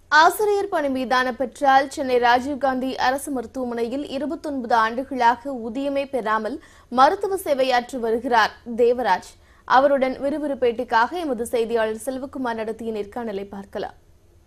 ஆசிரியர் பணி மீதான பெற்றால் சென்னை ராஜீவ்காந்தி அரசு மருத்துவமனையில் இருபத்தொன்பது ஆண்டுகளாக ஊதியமே பெறாமல் மருத்துவ சேவையாற்றி வருகிறார் தேவராஜ் அவருடன் விறுவிறு பேட்டிக்காக எமது செய்தியாளர் செல்வகுமார் நடத்திய நேர்காணலை பார்க்கலாம்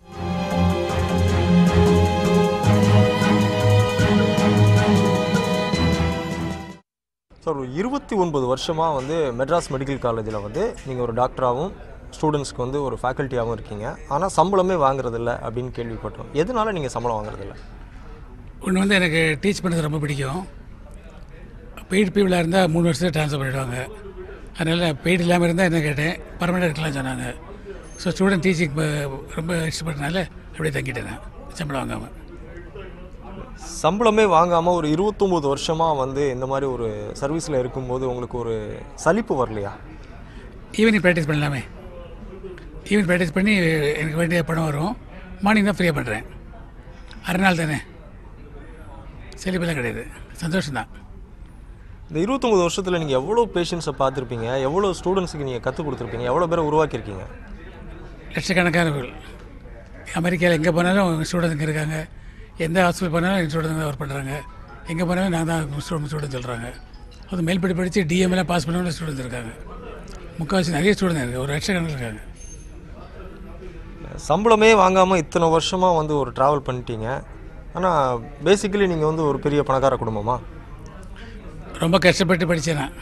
சார் ஒரு இருபத்தி ஒன்பது வருஷமாக வந்து மெட்ராஸ் மெடிக்கல் காலேஜில் வந்து நீங்கள் ஒரு டாக்டராகவும் ஸ்டூடெண்ட்ஸ்க்கு வந்து ஒரு ஃபேக்கல்ட்டியாகவும் இருக்கீங்க ஆனால் சம்பளமே வாங்குறதில்ல அப்படின்னு கேள்விப்பட்டோம் எதனால நீங்கள் சம்பளம் வாங்குறதில்ல ஒன்று வந்து எனக்கு டீச் பண்ணுறது ரொம்ப பிடிக்கும் பெய்டு பீப்புளாக இருந்தால் மூணு வருஷத்துல ட்ரான்ஸ்ஃபர் பண்ணிவிடுவாங்க அதனால் பெய்டு இல்லாமல் இருந்தால் என்ன கேட்டேன் பர்மனெண்ட் இருக்கலாம் சொன்னாங்க ஸோ ஸ்டூடெண்ட் டீச்சிங் ரொம்ப இஷ்டப்பட்டனால அப்படியே தங்கிட்டேன் நான் சம்பளம் வாங்காமல் சம்பளமே வாங்காமல் ஒரு இருபத்தொம்போது வருஷமாக வந்து இந்த மாதிரி ஒரு சர்வீஸில் இருக்கும்போது உங்களுக்கு ஒரு சலிப்பு வரலையா ஈவினிங் ப்ராக்டிஸ் பண்ணலாமே ஈவினிங் ப்ராக்டிஸ் பண்ணி எனக்கு வேண்டிய பணம் வரும் மார்னிங் தான் ஃப்ரீயாக பண்ணுறேன் அரை நாள் தானே செழிப்பெல்லாம் கிடையாது சந்தோஷம்தான் இந்த இருபத்தொம்போது வருஷத்தில் நீங்கள் எவ்வளோ பேஷண்ட்ஸை பார்த்துருப்பீங்க எவ்வளோ ஸ்டூடெண்ட்ஸுக்கு நீங்கள் கற்றுக் கொடுத்துருப்பீங்க எவ்வளோ பேரை உருவாக்கியிருக்கீங்க லட்சக்கணக்கானவர்கள் அமெரிக்காவில் எங்கே போனாலும் ஸ்டூடெண்ட்ஸ் இருக்காங்க எந்த ஹாஸ்பிட்டல் போனாலும் ஸ்டூடெண்ட் ஒர்க் பண்ணுறாங்க எங்கே போனாலும் நான் தான் ஸ்டூடெண்ட் ஸ்டூடெண்ட் சொல்கிறாங்க அது மேல்படி படித்து டிஎம்எல்லாம் பாஸ் பண்ணவங்க ஸ்டூடெண்ட்ஸ் இருக்காங்க முக்கால்வாசி நிறைய ஸ்டூடெண்ட் இருக்குது ஒரு லட்சக்கணக்கில் இருக்காங்க சம்பளமே வாங்காமல் இத்தனை வருஷமாக வந்து ஒரு ட்ராவல் பண்ணிட்டீங்க ஆனால் பேசிக்கலி நீங்கள் வந்து ஒரு பெரிய பணக்கார குடும்பமா ரொம்ப கஷ்டப்பட்டு படித்தேன் நான்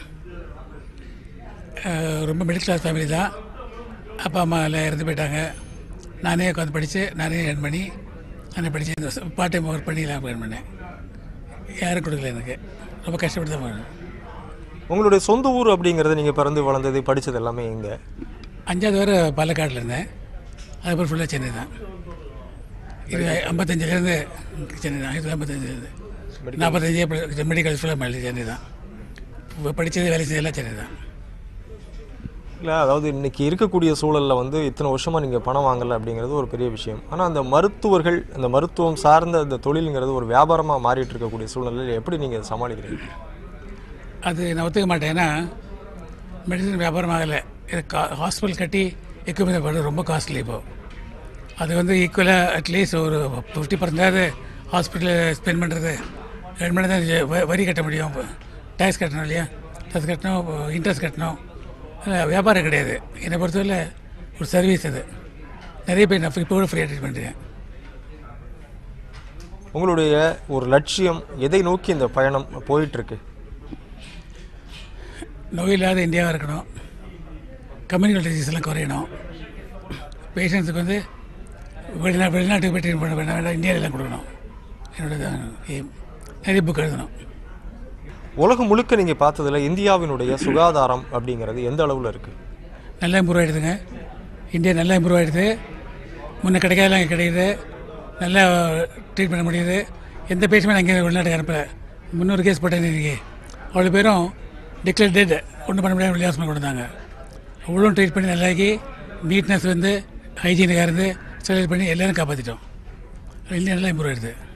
அஹ் ரொம்ப மிடில் கிளாஸ் ஃபேமிலி தான் அப்பா அம்மா எல்லாம் இறந்து போயிட்டாங்க நானே உட்காந்து படித்து நானே earn பண்ணி நானே படித்து பார்ட் டைம் ஒர்க் பண்ணி எல்லாம் earn பண்ணேன் யாரும் கொடுக்கல எனக்கு ரொம்ப கஷ்டப்பட்டு தான் பண்ணேன் உங்களுடைய சொந்த ஊர் அப்படிங்கிறது நீங்கள் பிறந்து வளர்ந்தது படித்தது எல்லாமே எங்கே அஞ்சாவது வரை பாலக்காட்டில் இருந்தேன் அதுக்கப்புறம் ஃபுல்லாக சென்னை தான் இது ஐம்பத்தஞ்சிலேருந்து சென்னை தான் இது ஐம்பத்தஞ்சிலேருந்து நாற்பத்தஞ்சு மெடிக்கல் ஃபுல்லாக மல்லி சென்னை தான் இப்போ படித்தது வேலை செய்யலாம் சென்னை தான் இல்லை அதாவது இன்னைக்கு இருக்கக்கூடிய சூழலில் வந்து இத்தனை வருஷமாக நீங்கள் பணம் வாங்கலை அப்படிங்கிறது ஒரு பெரிய விஷயம் ஆனால் அந்த மருத்துவர்கள் அந்த மருத்துவம் சார்ந்த அந்த தொழிலுங்கிறது ஒரு வியாபாரமாக மாறிட்டு இருக்கக்கூடிய சூழ்நிலையில் எப்படி நீங்கள் சமாளிக்கிறீங்க அது நான் ஒத்துக்க மாட்டேன் ஏன்னா மெடிசன் வியாபாரம் ஆகலை இது கா ஹாஸ்பிட்டல் கட்டி எக்யூப்மெண்ட் பண்ண ரொம்ப காஸ்ட்லி இப்போ அது வந்து ஈக்குவலாக அட்லீஸ்ட் ஒரு ஃபிஃப்டி பர்சன்டாவது ஹாஸ்பிட்டலில் ஸ்பெண்ட் பண்ணுறது ரெண்டு மணி தான் இது வ- வரி கட்ட முடியும் டேக்ஸ் கட்டணும் இல்லையா டேக்ஸ் கட்டணும் இன்ட்ரெஸ்ட் கட்டணும் அதெல்லாம் வியாபாரம் கிடையாது என்னை பொறுத்தவரை ஒரு சர்வீஸ் அது நிறைய பேர் நான் இப்போ கூட ஃப்ரீயாக ட்ரீட் பண்ணுறேன் உங்களுடைய ஒரு லட்சியம் எதை நோக்கி இந்த பயணம் போயிட்டுருக்கு நோய் இல்லாத இந்தியாவாக இருக்கணும் கம்யூனிகல் டிசீஸ் எல்லாம் குறையணும் பேஷண்ட்ஸுக்கு வந்து வெளிநா வெளிநாட்டுக்கு போய் ட்ரீட் பண்ண வேண்டாம் வேண்டாம் இந்தியாவிலாம் கொடுக்கணும் என்னோட aim. நிறைய புக் எழுதணும் உலகம் முழுக்க நீங்கள் பார்த்ததுல இந்தியாவினுடைய சுகாதாரம் அப்படிங்கிறது எந்த அளவில் இருக்குது நல்லா இம்ப்ரூவ் ஆகிடுதுங்க இந்தியா நல்லா இம்ப்ரூவ் ஆகிடுது முன்ன கிடைக்காதெல்லாம் இங்கே கிடைக்குது நல்லா ட்ரீட் பண்ண முடியுது எந்த பேஷண்ட் அங்கே வெளிநாட்டுக்கு அனுப்பல முன்னூறு கேஸ் போட்டேன் இன்னைக்கு அவ்வளோ பேரும் டிக்ளேர் டேட் ஒன்றும் பண்ண முடியாத வெளியே கொண்டு வந்தாங்க அவ்வளோ ட்ரீட் பண்ணி நல்லாக்கி நீட்னஸ் வந்து ஹைஜீனிக்காக இருந்து ஸ்டெரிலைஸ் பண்ணி எல்லோரும் காப்பாற்றிட்டோம் இந்தியா நல்லா இம்ப்ரூவ் ஆகிடுது